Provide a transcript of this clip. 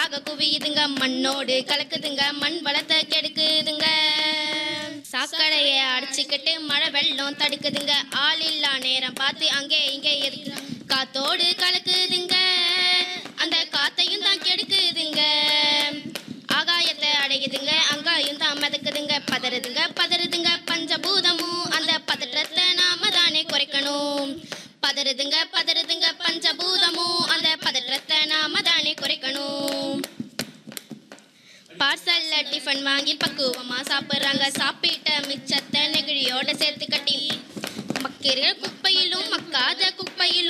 கூட்டமாக குவியுதுங்க மண்ணோடு கலக்குதுங்க மண் வளத்தை கெடுக்குதுங்க சாக்கடையை அடிச்சுக்கிட்டு மழை வெள்ளம் தடுக்குதுங்க ஆள் இல்லா நேரம் பார்த்து அங்கே இங்கே எதுக்கு காத்தோடு கலக்குதுங்க அந்த காத்தையும் தான் கெடுக்குதுங்க ஆகாயத்தை அடையுதுங்க அங்காயும் தான் மிதக்குதுங்க பதறுதுங்க பதறுதுங்க பஞ்சபூதமும் அந்த பதற்றத்தை நாம தானே குறைக்கணும் பதறுதுங்க பதறுதுங்க பஞ்சபூதமும் அந்த பதற்றத்தை நாம தானே குறைக்கணும் பார்சல்ல டிஃபன் வாங்கி பக்குவமா சாப்பிடுறாங்க சாப்பிட்ட மிச்சத்தை நெகிழியோட சேர்த்து கட்டி மக்கிற குப்பையிலும் மக்காத குப்பையிலும்